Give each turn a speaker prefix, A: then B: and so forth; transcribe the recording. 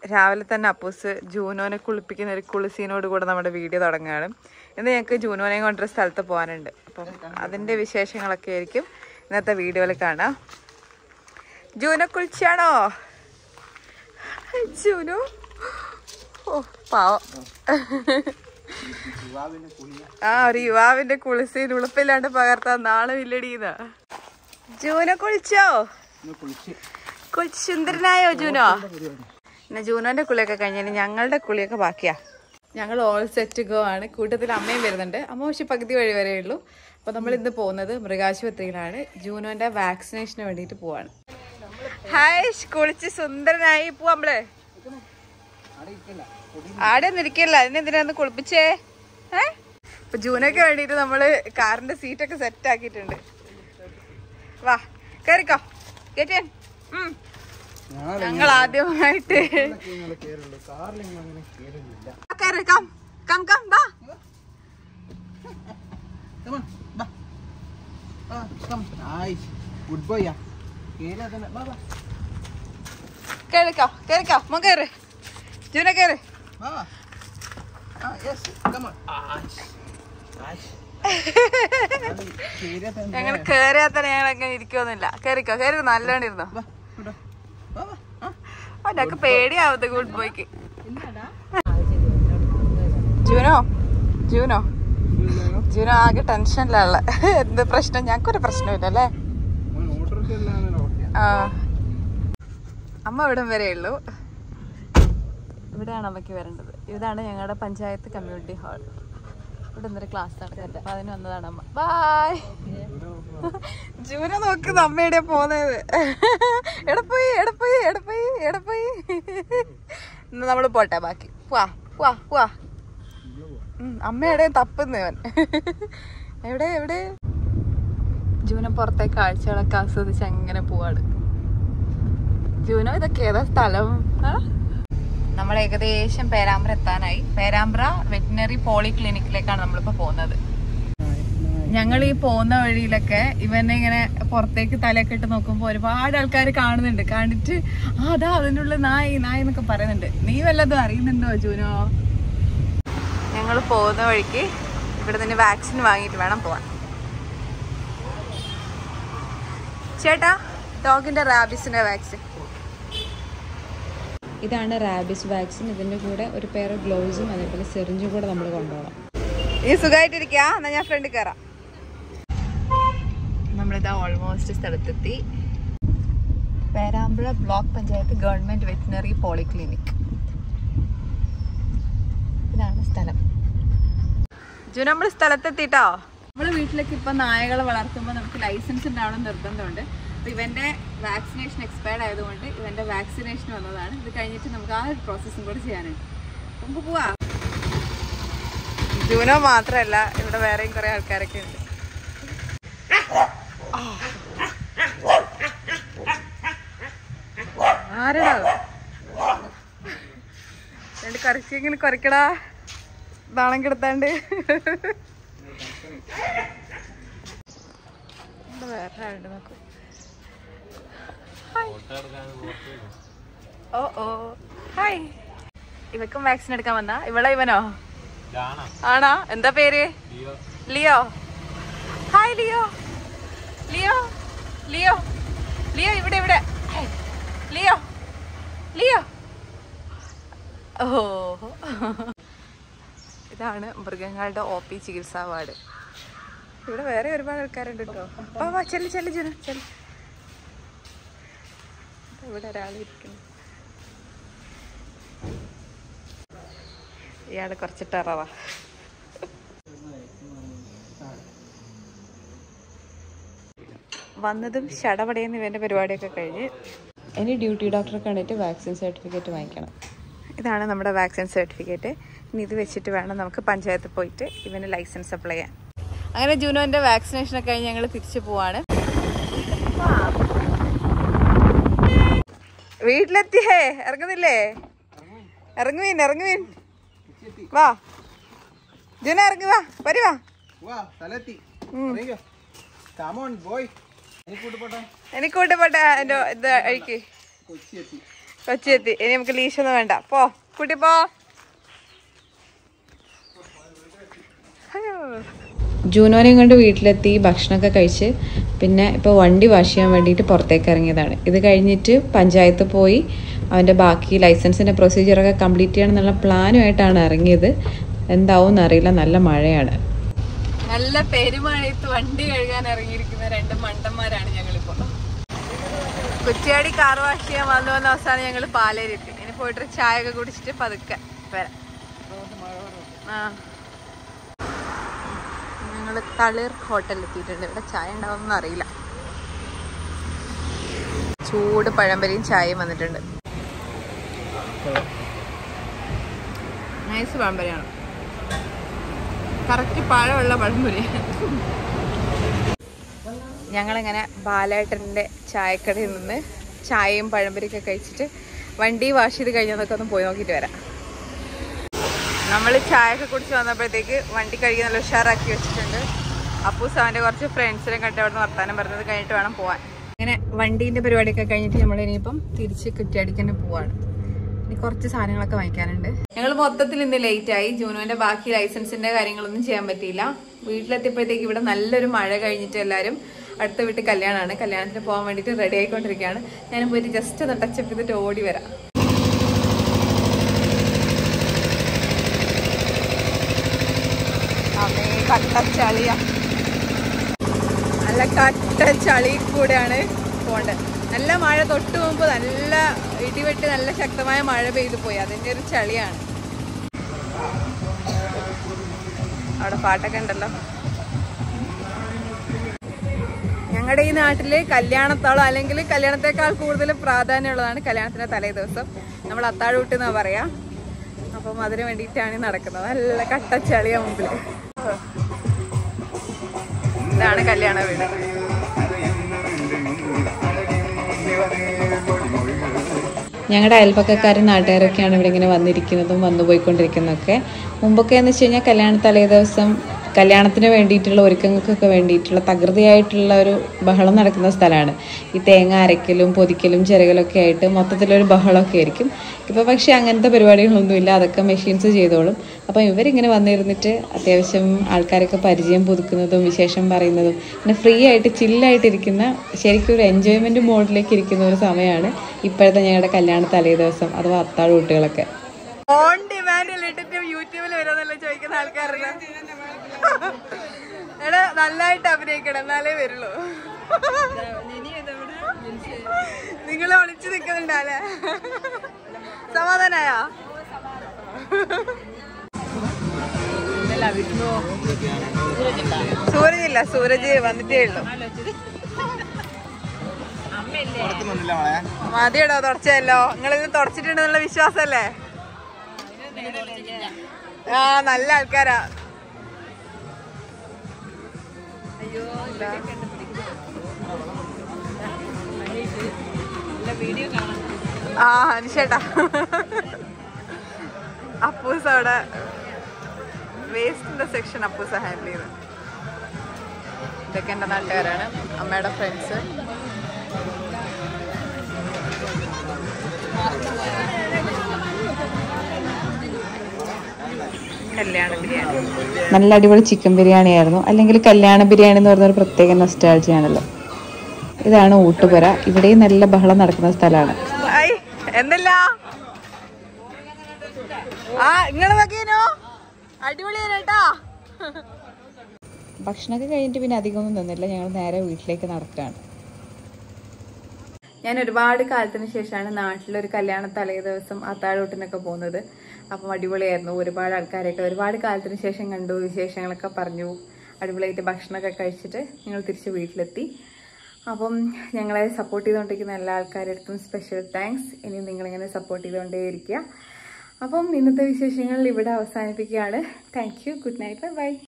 A: രാവിലെ തന്നെ അപ്പൂസ് ജൂനോനെ കുളിപ്പിക്കുന്ന ഒരു കുളിസീനോട് കൂടെ നമ്മുടെ വീഡിയോ തുടങ്ങുകയാണ് ഇന്ന് ഞങ്ങൾക്ക് ജൂനോനെ കൊണ്ടൊരു സ്ഥലത്ത് പോകാനുണ്ട് അപ്പം അതിൻ്റെ വിശേഷങ്ങളൊക്കെ ആയിരിക്കും ഇന്നത്തെ വീഡിയോയിൽ കാണാം ജൂനോ കുളിച്ചാണോ ജൂനു ഓ പാവം ആ ഒരു യുവാവിന്റെ കുളിസീൻ ഉളുപ്പില്ലാണ്ട് പകർത്താൻ നാളെ ഇല്ലടീന്ന ജൂനോ കുളിച്ചോ കുളിച്ച് സുന്ദരനായോ ജൂനോ പിന്നെ ജൂനോന്റെ കുളിയൊക്കെ കഴിഞ്ഞാൽ ഞങ്ങളുടെ കുളിയൊക്കെ ബാക്കിയാ ഞങ്ങൾ ഓൾ സെറ്റ് ഗോ ആണ് കൂട്ടത്തിൽ അമ്മയും വരുന്നുണ്ട് അമ്മ പക്ഷെ പകുതി വഴി വരെ ഉള്ളൂ അപ്പൊ നമ്മൾ ഇന്ന് പോകുന്നത് മൃഗാശുപത്രിയിലാണ് ജൂനോന്റെ വാക്സിനേഷന് വേണ്ടിയിട്ട് പോവാണ് ഹായ് കുളിച്ച് സുന്ദരനായി പോവാ നമ്മള് ആടെ ഒന്നും ഇരിക്കല്ല അതിനെന്തിനാന്ന് കുളിപ്പിച്ചേ ഏ ഇപ്പൊ ജൂനൊക്കെ വേണ്ടിട്ട് നമ്മള് കാറിന്റെ സീറ്റൊക്കെ സെറ്റ് ആക്കിയിട്ടുണ്ട് വാ കേറിക്കോ കേറ്റേ ഞങ്ങൾ ആദ്യമായിട്ട് ആ, കേറ് കം കം കം വാ
B: ഗുഡ് ബോയ് കേരാ തന്നെ ബാ ബാ
A: കേറിക്കോ കേറിക്കോ മോ കേറ് ജൂന കേറ്
B: ബാ ആ യെസ് കം ഓൺ ആച്ച് ആച്ച് കേരാ തന്നെ
A: ഞങ്ങൾ കേറിയാ തന്നെ ഞങ്ങൾ അങ്ങനെ ഇരിക്കുന്നില്ല കേറിക്കോ കേറി നല്ലോണം ഇരുന്നോ
B: ബാ ഇടാ ബാ ബാ ആ
A: അവനൊക്കെ പേടിയാവത്ത് ഗുഡ് ബോയ്ക്ക് ജൂനോ ജൂനോ ജൂനോ ആകെ ടെൻഷനിലുള്ള എന്ത് പ്രശ്നം ഞങ്ങൾക്കൊരു പ്രശ്നമില്ല അല്ലേ
B: ഓട്ടോറിക്ഷയിലാണല്ലോ ഓക്കെ
A: ആ അമ്മ ഇവിടം വരെ ഉള്ളൂ ഇവിടെയാണ് അമ്മയ്ക്ക് വരേണ്ടത് ഇതാണ് ഞങ്ങളുടെ പഞ്ചായത്ത് കമ്മ്യൂണിറ്റി ഹാൾ ഇവിടെ നിന്നൊരു ക്ലാസ് നടക്കുന്നത് അപ്പൊ അതിന് വന്നതാണ് അമ്മ ബായ് ജൂന നോക്കുന്ന അമ്മ എവിടെയാ പോന്നത് എടപ്പോയി എടപ്പോയി എടപ്പോയി എടപ്പോയി ഇന്ന് നമ്മള് പോട്ടെ ബാക്കി പോവാ പോവാ പോവാ ഉം, അമ്മ എവിടെയും തപ്പുന്നു ഇവൻ എവിടെ എവിടെ ജൂന പുറത്തെ കാഴ്ചകളൊക്കെ ആസ്വദിച്ച് അങ്ങനെ പോവാണ് ജൂനോ ഇതൊക്കെ ഏതാ സ്ഥലം നമ്മൾ ഏകദേശം പേരാമ്പ്ര എത്താനായി പേരാമ്പ്ര വെറ്റിനറി പോളി ക്ലിനിക്കിലേക്കാണ് നമ്മളിപ്പോ പോകുന്നത് ഞങ്ങൾ ഈ പോകുന്ന വഴിയിലൊക്കെ ഇവനെ ഇങ്ങനെ പുറത്തേക്ക് തലയൊക്കെ ഇട്ട് നോക്കുമ്പോ ഒരുപാട് ആൾക്കാർ കാണുന്നുണ്ട് കണ്ടിട്ട് ആ അതാ അതിൻ്റെ ഉള്ളിൽ നായി നായി എന്നൊക്കെ പറയുന്നുണ്ട് നീ വല്ലതും അറിയുന്നുണ്ടോ ജൂനോ ഞങ്ങൾ പോകുന്ന വഴിക്ക് ഇവിടെ നിന്ന് വാക്സിൻ വാങ്ങിയിട്ട് വേണം പോവാൻ ചേട്ടാ ഡോഗിന്റെ റാബിസിന്റെ വാക്സിൻ
C: ഇതാണ് റാബിസ് വാക്സിൻ ഇതിൻ്റെ കൂടെ ഒരു പെയർ ഗ്ലൗസും അതേപോലെ സിറിഞ്ചും കൂടെ നമ്മൾ കൊണ്ടുപോകണം
A: ഈ സുഖമായിട്ടിരിക്കുക എന്നാ ഞാൻ ഫ്രണ്ട് കയറാം നമ്മളിതാ ഓൾമോസ്റ്റ് സ്ഥലത്തെത്തി Perambra block panchayat government veterinary polyclinic ഇതാണ് സ്ഥലം ജു നമ്മൾ സ്ഥലത്തെത്തിട്ടോ നമ്മൾ വീട്ടിലേക്ക് ഇപ്പൊ നായകളെ വളർത്തുമ്പോൾ നമുക്ക് ലൈസൻസ് ഉണ്ടാവണം നിർബന്ധമുണ്ട് അപ്പൊ ഇവന്റെ വാക്സിനേഷൻ എക്സ്പയർഡ് ആയതുകൊണ്ട് ഇവന്റെ വാക്സിനേഷൻ വന്നതാണ് ഇത് കഴിഞ്ഞിട്ട് നമുക്ക് ആ ഒരു പ്രോസസ്സും കൂടെ ചെയ്യാനുണ്ട് നമുക്ക് പോവാ ജൂനോ മാത്രല്ല ഇവിടെ വേറെയും കുറെ ആൾക്കാരൊക്കെ ഉണ്ട് ആരടാ രണ്ട് കറിച്ചിങ്ങനെ കുറയ്ക്കടാ നാളം കിടത്താണ്ട് ഇവിടെ വേറെ ആളുണ്ട് നോക്കൂ ഹായ്. ഓ ഓ ഹായ് ഇവക്കും വാക്സിൻ എടുക്കാൻ വന്നാ ഇവളെ ഇവനോ ആണോ എന്താ പേര് Leo hi Leo Leo Leo Leo ഇവിടെ ഇവിടെ ഹേയ്. ലിയോ ലിയോ ഓ ഇതാണ് മൃഗങ്ങളുടെ ഒ പി ചികിത്സാ വാർഡ് ഇവിടെ വേറെ ഒരുപാട് ആൾക്കാരുണ്ട് കേട്ടോ വാ വാ ചെല്ലു ചെല്ലു ജന ചെല്ലു ഇവിടെ ഒരാൾ ഇരിക്കുന്നു ഇയാള് കുറച്ച് ടെററാ വന്നതും ഷടപടയെന്ന് ഇവന്റെ പരിപാടിയൊക്കെ കഴിഞ്ഞ്
C: ഇനി ഡ്യൂട്ടി ഡോക്ടറെ കണ്ടിട്ട് വാക്സിൻ സർട്ടിഫിക്കറ്റ് വാങ്ങിക്കണം
A: ഇതാണ് നമ്മുടെ വാക്സിൻ സർട്ടിഫിക്കറ്റ് ഇനി ഇത് വെച്ചിട്ട് വേണം നമുക്ക് പഞ്ചായത്തിൽ പോയിട്ട് ഇവന് ലൈസൻസ് അപ്ലൈ ചെയ്യാൻ അങ്ങനെ ജൂനോന്റെ വാക്സിനേഷൻ ഒക്കെ കഴിഞ്ഞ് ഞങ്ങൾ തിരിച്ചു പോവാണ് വീട്ടിലെത്തിയേ ഇറങ്ങുന്നില്ലേ ഇറങ്ങുവീൻ ഇറങ്ങുവീൻ വാ ജൂന ഇറങ്ങി വാ വരി വാ
B: വാ സ്ഥലത്തി അറിയോ കമോൺ ബോയ് എനിക്ക് കൂട്ട് പോട്ടെ
A: എനിക്ക് കൂട്ടി പോട്ടെ എന്റെ ഇത് അഴിക്ക്
B: കൊച്ചി എത്തി
A: കൊച്ചി ഇനി നമുക്ക് ലീശൊന്നും വേണ്ട പോ കുട്ടി പോ അയ്യോ.
C: ജൂനോനെയും കൊണ്ട് വീട്ടിലെത്തി ഭക്ഷണമൊക്കെ കഴിച്ച് പിന്നെ ഇപ്പോൾ വണ്ടി വാഷ് ചെയ്യാൻ വേണ്ടിയിട്ട് പുറത്തേക്ക് ഇറങ്ങിയതാണ് ഇത് കഴിഞ്ഞിട്ട് പഞ്ചായത്ത് പോയി അവൻ്റെ ബാക്കി ലൈസൻസിൻ്റെ പ്രൊസീജിയറൊക്കെ കംപ്ലീറ്റ് ചെയ്യണം എന്നുള്ള പ്ലാനുമായിട്ടാണ് ഇറങ്ങിയത് എന്താവും എന്നറിയില്ല നല്ല മഴയാണ്
A: നല്ല പെരുമഴയത്ത് വണ്ടി കഴുകാൻ ഇറങ്ങിയിരിക്കുന്ന രണ്ട് മണ്ടന്മാരാണ് ഞങ്ങളിപ്പോ കുറ്റിയാടി കാർ വാഷ് ചെയ്യാൻ വന്നു വന്ന അവസാനം ഞങ്ങൾ പാലേരെത്തി ഇനി പോയിട്ട് ചായ ഒക്കെ കുടിച്ചിട്ട് പതുക്കെ വരാം ആ ഞങ്ങൾ തളിർ ഹോട്ടലിൽ എത്തിയിട്ടുണ്ട് ഇവിടെ ചായ ഉണ്ടാവുമെന്ന് അറിയില്ല ചൂട് പഴംപരിയും ചായയും വന്നിട്ടുണ്ട് നൈസ് പഴംപരിയാണ് കറക്റ്റ് പഴമുള്ള പഴംപൊരി ഞങ്ങളിങ്ങനെ ബാലേട്ടൻ്റെ ചായക്കടയിൽ നിന്ന് ചായയും പഴംപൊരിയൊക്കെ കഴിച്ചിട്ട് വണ്ടി വാഷ് ചെയ്ത് കഴിഞ്ഞതൊക്കെ ഒന്ന് പോയി നോക്കിയിട്ട് വരാം നമ്മൾ ചായയൊക്കെ കുടിച്ച് വന്നപ്പോഴത്തേക്ക് വണ്ടി കഴുകി നല്ല ഉഷാറാക്കി വെച്ചിട്ടുണ്ട് അപ്പൂസ് അവൻ്റെ കുറച്ച് ഫ്രണ്ട്സിനെ കണ്ട് അവിടെ നിന്ന് വർത്താനം പറഞ്ഞത് കഴിഞ്ഞിട്ട് വേണം പോവാൻ അങ്ങനെ വണ്ടീൻ്റെ പരിപാടിയൊക്കെ കഴിഞ്ഞിട്ട് നമ്മൾ ഇനിയിപ്പം തിരിച്ച് കുറ്റിയാടിക്ക് തന്നെ പോവാണ് ഇനി കുറച്ച് സാധനങ്ങളൊക്കെ വാങ്ങിക്കാനുണ്ട് ഞങ്ങൾ മൊത്തത്തിൽ ഇന്ന് ലേറ്റ് ആയി ജൂനുവിന്റെ ബാക്കി ലൈസൻസിന്റെ കാര്യങ്ങളൊന്നും ചെയ്യാൻ പറ്റിയില്ല വീട്ടിലെത്തിയപ്പോഴത്തേക്ക് ഇവിടെ നല്ലൊരു മഴ കഴിഞ്ഞിട്ട് എല്ലാവരും അടുത്ത വീട്ടിൽ കല്യാണമാണ് കല്യാണത്തിന് പോകാൻ വേണ്ടിയിട്ട് റെഡി ആയിക്കൊണ്ടിരിക്കുകയാണ് ഞാൻ പോയിട്ട് ജസ്റ്റ് ഒന്ന് ടച്ചപ്പ് ചെയ്തിട്ട് ഓടി വരാം അമ്മേ കട്ട ചളിയാ നല്ല കട്ട ചളി കൂടെയാണ് പോണ്ടത് നല്ല മഴ തൊട്ട് മുമ്പ് നല്ല ഇടിവെട്ടി നല്ല ശക്തമായ മഴ പെയ്തു പോയി അതിന്റെ ഒരു ചളിയാണ് അവിടെ പാട്ടൊക്കെ ഉണ്ടല്ലോ ഞങ്ങളുടെ ഈ നാട്ടില് കല്യാണത്തോളം അല്ലെങ്കിൽ കല്യാണത്തെക്കാൾ കൂടുതൽ പ്രാധാന്യമുള്ളതാണ് കല്യാണത്തിന്റെ തലേ ദിവസം നമ്മൾ അത്താഴൂട്ട് എന്നാ പറയാ അപ്പം അതിന് വേണ്ടിയിട്ടാണ് ഈ നടക്കുന്നത് നല്ല കട്ടച്ചളിയാ മുമ്പില് ഇതാണ് കല്യാണ വീട്
C: ഞങ്ങളുടെ അയൽപ്പക്കക്കാരും നാട്ടുകാരൊക്കെയാണ് ഇവിടെ ഇങ്ങനെ വന്നിരിക്കുന്നതും വന്നു പോയിക്കൊണ്ടിരിക്കുന്നതൊക്കെ മുമ്പൊക്കെ എന്ന് വെച്ച് കഴിഞ്ഞാൽ കല്യാണ തലേ ദിവസം കല്യാണത്തിന് വേണ്ടിയിട്ടുള്ള ഒരുക്കങ്ങൾക്കൊക്കെ വേണ്ടിയിട്ടുള്ള തകൃതിയായിട്ടുള്ള ഒരു ബഹളം നടക്കുന്ന സ്ഥലമാണ് ഈ തേങ്ങ അരക്കലും പൊതിക്കലും ചിരകലൊക്കെ ആയിട്ട് മൊത്തത്തിലൊരു ബഹളമൊക്കെ ആയിരിക്കും ഇപ്പോൾ പക്ഷേ അങ്ങനത്തെ പരിപാടികളൊന്നുമില്ല അതൊക്കെ മെഷീൻസ് ചെയ്തോളും അപ്പം ഇവരിങ്ങനെ വന്നിരുന്നിട്ട് അത്യാവശ്യം ആൾക്കാരൊക്കെ പരിചയം പുതുക്കുന്നതും വിശേഷം പറയുന്നതും പിന്നെ ഫ്രീ ആയിട്ട് ചില്ലായിട്ടിരിക്കുന്ന ശരിക്കും ഒരു എൻജോയ്മെൻറ്റ് മോഡിലേക്ക് ഇരിക്കുന്ന ഒരു സമയമാണ് ഇപ്പോഴത്തെ ഞങ്ങളുടെ കല്യാണ തലേ ദിവസം അഥവാ അത്താഴ കുട്ടികളൊക്കെ
A: ഓൺ ഡിമാൻഡിൽ ഇട്ടിട്ട് യൂട്യൂബിൽ വരുന്നല്ലോ ചോദിക്കുന്ന ആൾക്കാരുടെ എടാ നന്നായിട്ട് അഭിനയിക്കണം എന്നാലേ വരുള്ളൂ നിങ്ങൾ ഒളിച്ചു നിൽക്കുന്നുണ്ടല്ലേ സമാധാനായോ സൂരജ് ഇല്ല സൂരജ് വന്നിട്ടേ ഉള്ളൂ
B: പുറത്തുനിന്നില്ല മോളെ
A: മതിയടോ തുടച്ചല്ലോ നിങ്ങൾ ഇത് തുടച്ചിട്ടുണ്ടെന്നുള്ള വിശ്വാസല്ലേ ആ നല്ല ആൾക്കാരാ ആ അനുഷേട്ടാ അപ്പൂസ് അവിടെ വേസ്റ്റിന്റെ സെക്ഷൻ അപ്പൂസ് ഹാൻഡിൽ ചെയ്ത് ഇതൊക്കെ എൻ്റെ നാട്ടുകാരാണ് അമ്മയുടെ ഫ്രണ്ട്സ് കല്യാണ ബിരിയാണി
C: നല്ല അടിപൊളി ചിക്കൻ ബിരിയാണി ആയിരുന്നു അല്ലെങ്കിൽ കല്യാണ ബിരിയാണി എന്ന് പറഞ്ഞ ഒരു പ്രത്യേക നൊസ്റ്റാൾജിയാണല്ലോ ഇതാണ് ഊട്ടുപുര ഇവിടെയും നല്ല ബഹളം നടക്കുന്ന സ്ഥലമാണ്
A: ഐ എന്തില്ല ആ നിങ്ങള് നോക്കിയോ അടിപൊളിയായിട്ടാ
C: ഭക്ഷണമൊക്കെ കഴിഞ്ഞിട്ട് പിന്നെ അധികമൊന്നും നിന്നില്ല ഞങ്ങൾ നേരെ വീട്ടിലേക്ക് നടക്കുകയാണ്
A: ഞാൻ ഒരുപാട് കാലത്തിന് ശേഷമാണ് നാട്ടിലൊരു കല്യാണ തലേ ദിവസം അത്താഴൂട്ടിനൊക്കെ പോകുന്നത് അപ്പം അടിപൊളിയായിരുന്നു ഒരുപാട് ആൾക്കാരൊക്കെ ഒരുപാട് കാലത്തിന് ശേഷം കണ്ടു വിശേഷങ്ങളൊക്കെ പറഞ്ഞു അടിപൊളിയായിട്ട് ഭക്ഷണമൊക്കെ കഴിച്ചിട്ട് ഞങ്ങൾ തിരിച്ച് വീട്ടിലെത്തി അപ്പം ഞങ്ങളെ സപ്പോർട്ട് ചെയ്തുകൊണ്ടിരിക്കുന്ന എല്ലാ ആൾക്കാരുടെ അടുത്തും സ്പെഷ്യൽ താങ്ക്സ് ഇനി നിങ്ങളിങ്ങനെ സപ്പോർട്ട് ചെയ്തുകൊണ്ടേയിരിക്കുക അപ്പം ഇന്നത്തെ വിശേഷങ്ങൾ ഇവിടെ അവസാനിപ്പിക്കുകയാണ് thank you good night bye by